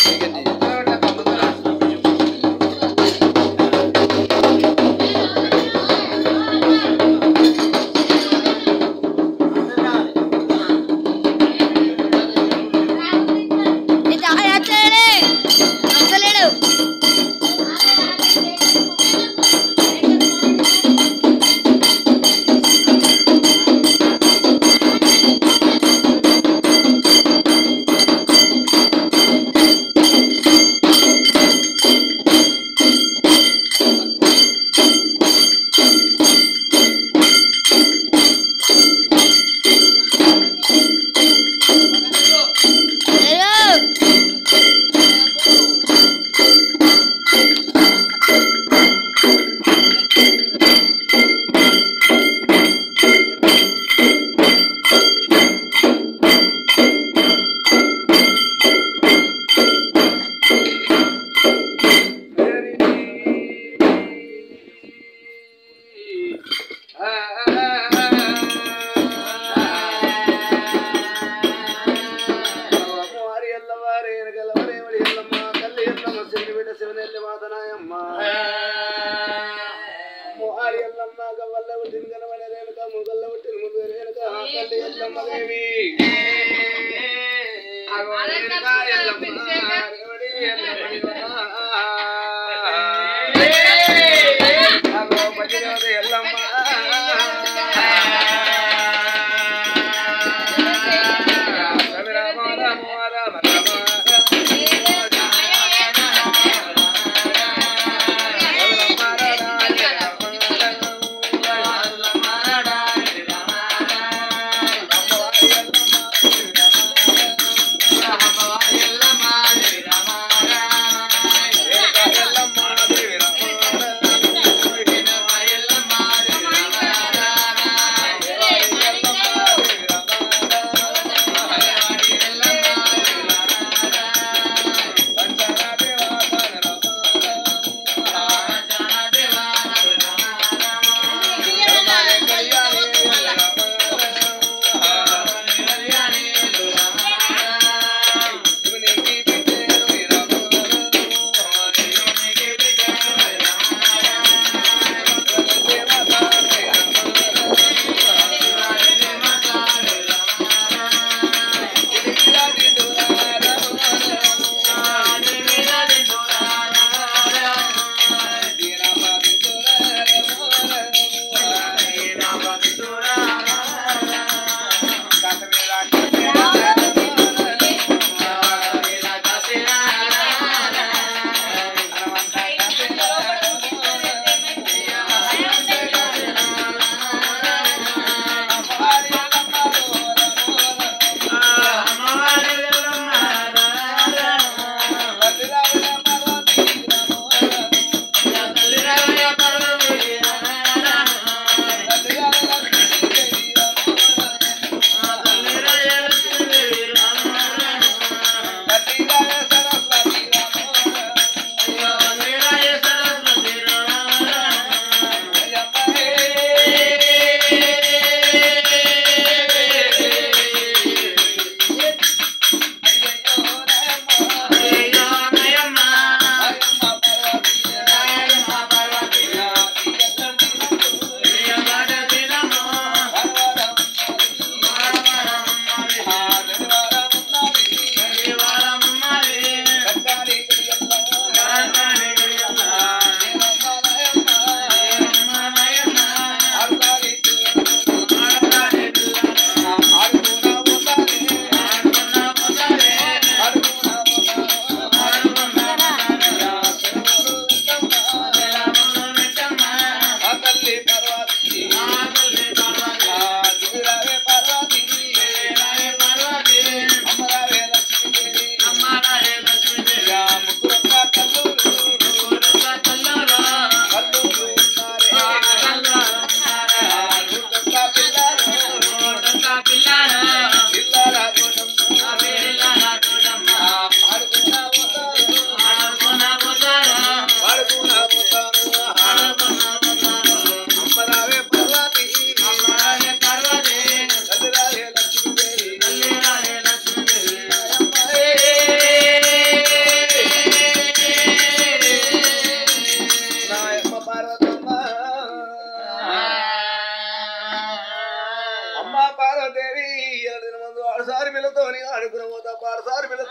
అసలేడు రామ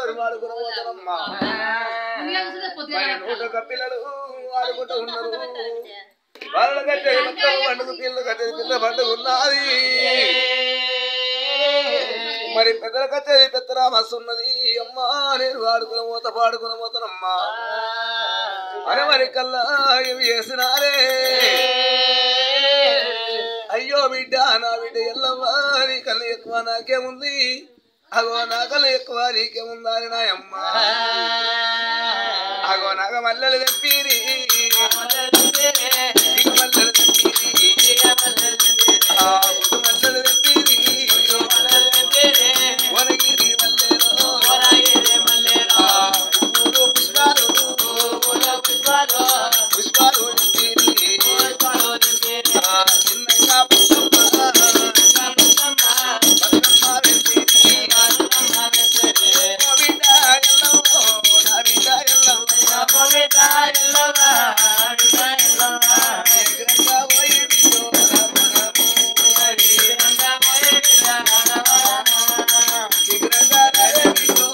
ఎవరు వాడుకుని పోతారమ్మా మరి నూట కప్పిలలు ఆడుకుంటూ ఉన్నారు వాళ్ళ కట్టే పండుగ పిల్ల కట్టే పిల్ల పండుగ ఉన్నది మరి పెద్దల కట్టేది పెద్దరా మస్తు ఉన్నది అమ్మా నేను వాడుకుని పోత పాడుకుని పోతానమ్మా అని మరి కల్లా ఇవి చేసినారే అయ్యో బిడ్డ నా బిడ్డ ఎల్లమ్మా నీ కళ్ళు ఎక్కువ నాకేముంది అగో నా కళ్ళు ఎక్కువ నీకేముందా అని నాయమ్మ అగో నాగ మల్లెలు తెప్పిరి ఇక మల్లెలు తెప్పిరి ఆ బుడ్డు మల్లెలు తెప్పిరి వనగిరి మల్లెలు ఆ పువ్వులు పుష్పాలు పుష్పాలు తెప్పిరి ఆ చిన్నగా పుట్టమ్మ బతుకమ్మ వేసిరి ఓ బిడ్డ ఎల్లమ్మో నా బిడ్డ ఎల్లమ్మో ఎగరంగా పోయి బిడ్డో ఎగరంగా రాయే బిడ్డో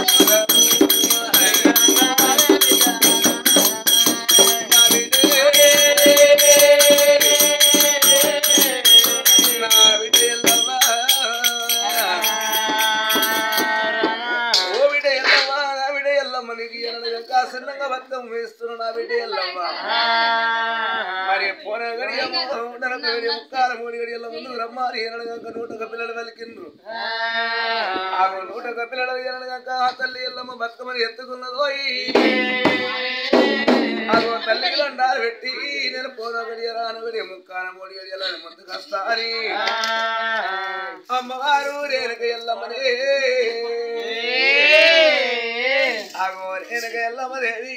నా బిడ్డే నా బిడ్డ ఎల్లమ్మ ఓ బిడ్డ ఎల్లమ్మ నా బిడ్డ ఎల్లమ్మ నీకు ఎన్నడు ఇంకా సిన్నంగా బతుకమ్మ వేస్తున్నా నా బిడ్డ ఎల్లమ్మ మరి పోన గడియమ్మ ఉండనకు గడి ముక్కాల మూడి గడియల్ల ముందు రమ్మారి ఎనడగంక నూటక పిల్లలు వెలికిండ్రు ఆ నూటక పిల్లలు ఎనడగంక ఆ తల్లి ఎల్లమ్మ బతుకమ్మని ఎత్తుకున్నదోయి అగో తల్లికి దండాలు పెట్టి నేను పోన గడియ రాను గడియ ముక్కాన మూడి గడియల ముందు కస్తాని అమ్మవారు రేణుక ఎల్లమ్మనే అగో రేణుక ఎల్లమ్మదేవి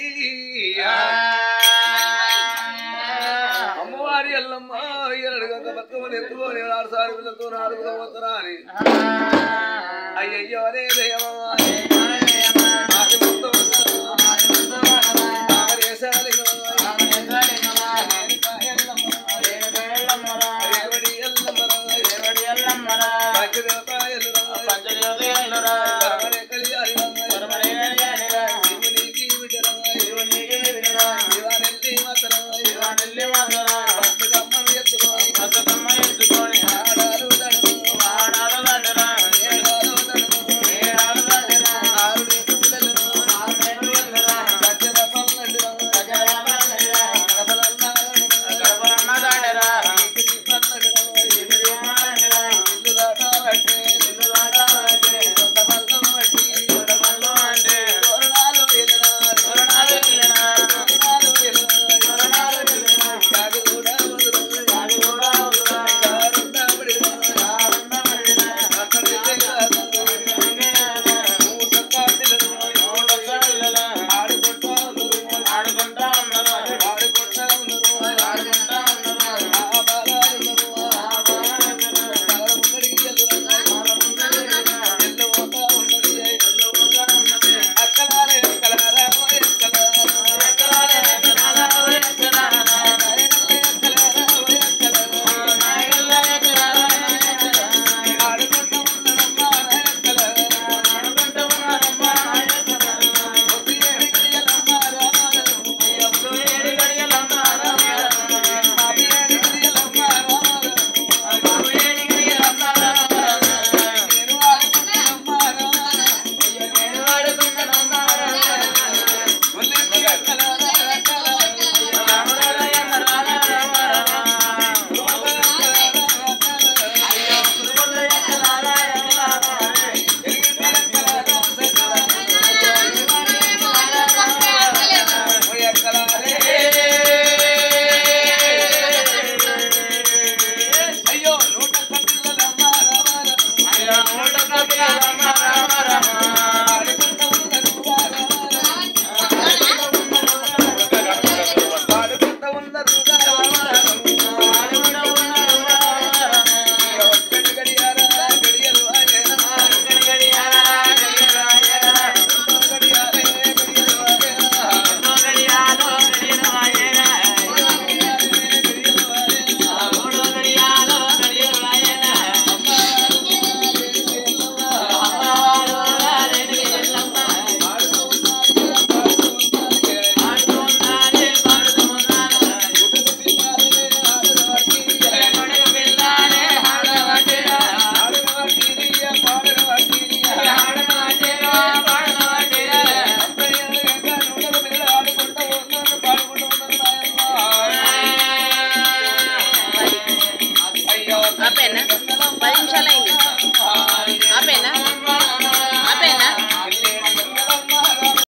అమ్మవారి ఎల్లమ్మ ఎరడుగంక బతుకమ్మని ఎత్తుకొని ఆరు సారి పిల్లలతో నాడుగులో పోతారా అని అయ్యయ్యో రే దేవా